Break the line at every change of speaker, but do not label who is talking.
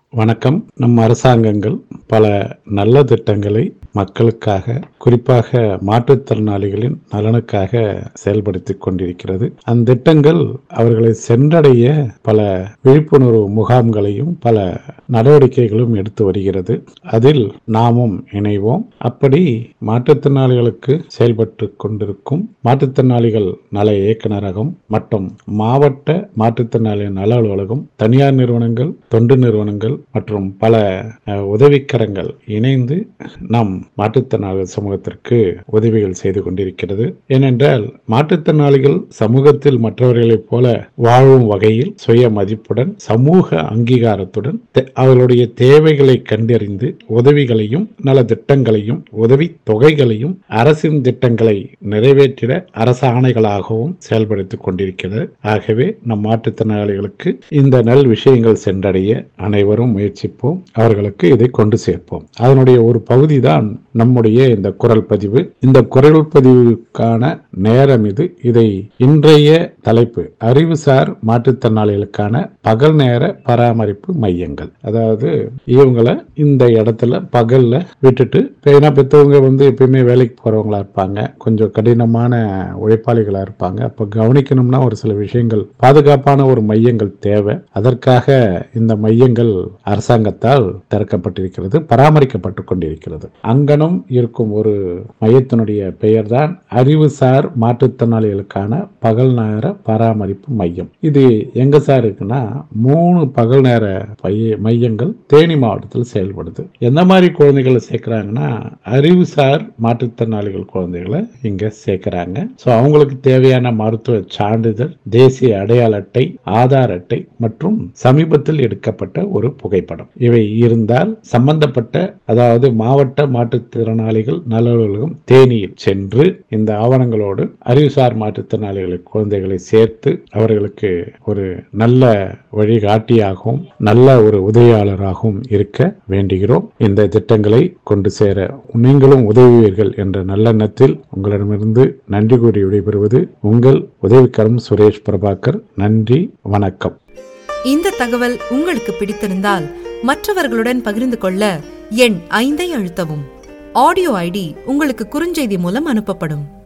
வணக்கம் நம் அரசாங்கங்கள் பல நல்ல திட்டங்களை மக்களுக்காக குறிப்பாக மாற்றுத்திறனாளிகளின் நலனுக்காக செயல்படுத்தி கொண்டிருக்கிறது அந்த திட்டங்கள் அவர்களை சென்றடைய பல விழிப்புணர்வு முகாம்களையும் பல நடவடிக்கைகளும் எடுத்து வருகிறது அதில் நாமும் இணைவோம் அப்படி மாற்றுத்திறனாளிகளுக்கு செயல்பட்டு கொண்டிருக்கும் மாற்றுத்திறனாளிகள் நல இயக்குநரகம் மற்றும் மாவட்ட மாற்றுத்திறனாளி நல அலுவலகம் தனியார் நிறுவனங்கள் தொண்டு நிறுவனங்கள் மற்றும் பல அஹ், உதவிக்கரங்கள் இணைந்து நம் மாற்றுத்திறனாளிகள் சமூகத்திற்கு உதவிகள் செய்து கொண்டிருக்கிறது ஏனென்றால் மாற்றுத்திறனாளிகள் சமூகத்தில் மற்றவர்களைப் போல வாழும் வகையில் சுய மதிப்புடன் சமூக அங்கீகாரத்துடன் தே- அவர்களுடைய தேவைகளை கண்டறிந்து உதவிகளையும் நல திட்டங்களையும் உதவி தொகைகளையும் அரசின் திட்டங்களை நிறைவேற்றிட அரசாணைகளாகவும் செயல்படுத்திக் கொண்டிருக்கிறது ஆகவே நம் மாற்றுத்திறனாளிகளுக்கு இந்த நல் விஷயங்கள் சென்றடைய அனைவரும் முயற்சிப்போம் அவர்களுக்கு இதை கொண்டு சேர்ப்போம் அதனுடைய ஒரு பகுதி தான் நம்முடைய இந்த குரல் பதிவு இந்த குரல் பதிவுக்கான நேரம் இது இதை இன்றைய தலைப்பு அறிவுசார் மாற்றுத்திறனாளிகளுக்கான பகல் நேர பராமரிப்பு மையங்கள் அதாவது இவங்களை இந்த இடத்துல பகல்ல விட்டுட்டு இப்ப ஏன்னா பெற்றவங்க வந்து எப்பயுமே வேலைக்கு போறவங்களா இருப்பாங்க கொஞ்சம் கடினமான உழைப்பாளிகளா இருப்பாங்க அப்ப கவனிக்கணும்னா ஒரு சில விஷயங்கள் பாதுகாப்பான ஒரு மையங்கள் தேவை அதற்காக இந்த மையங்கள் அரசாங்கத்தால் திறக்கப்பட்டிருக்கிறது பராமரிக்கப்பட்டு கொண்டிருக்கிறது அங்கனம் இருக்கும் ஒரு மையத்தினுடைய பெயர்தான் அறிவுசார் மாற்றுத்திறனாளிகளுக்கான பகல் நேர பராமரிப்பு மையம் இது எங்க சார் இருக்குன்னா மூணு பகல் நேர பைய- மையங்கள் தேனி மாவட்டத்தில் செயல்படுது எந்த மாதிரி குழந்தைகளை சேர்க்கிறாங்கன்னா அறிவுசார் மாற்றுத்திறனாளிகள் குழந்தைகளை இங்க சேர்க்கிறாங்க ஸோ அவங்களுக்கு தேவையான மருத்துவ சான்றிதழ் தேசிய அடையாள அட்டை ஆதார் அட்டை மற்றும் சமீபத்தில் எடுக்கப்பட்ட ஒரு புகைப்படம் இவை இருந்தால் சம்பந்தப்பட்ட அதாவது மாவட்ட மாற்றுத்திறனாளிகள் நல தேனியில் சென்று இந்த ஆவணங்களோடு அறிவுசார் மாற்றுத்திறனாளிகளை குழந்தைகளை சேர்த்து அவர்களுக்கு ஒரு நல்ல வழிகாட்டியாகவும் நல்ல ஒரு உதவியாளராகவும் இருக்க வேண்டுகிறோம் இந்த திட்டங்களை கொண்டு சேர நீங்களும் உதவுவீர்கள் என்ற நல்லெண்ணத்தில் உங்களிடமிருந்து நன்றி கூறி விடைபெறுவது உங்கள் உதவிக்கரம் சுரேஷ் பிரபாகர் நன்றி வணக்கம்
இந்த தகவல் உங்களுக்கு பிடித்திருந்தால் மற்றவர்களுடன் பகிர்ந்து கொள்ள எண் ஐந்தை அழுத்தவும் ஆடியோ ஐடி உங்களுக்கு குறுஞ்செய்தி மூலம் அனுப்பப்படும்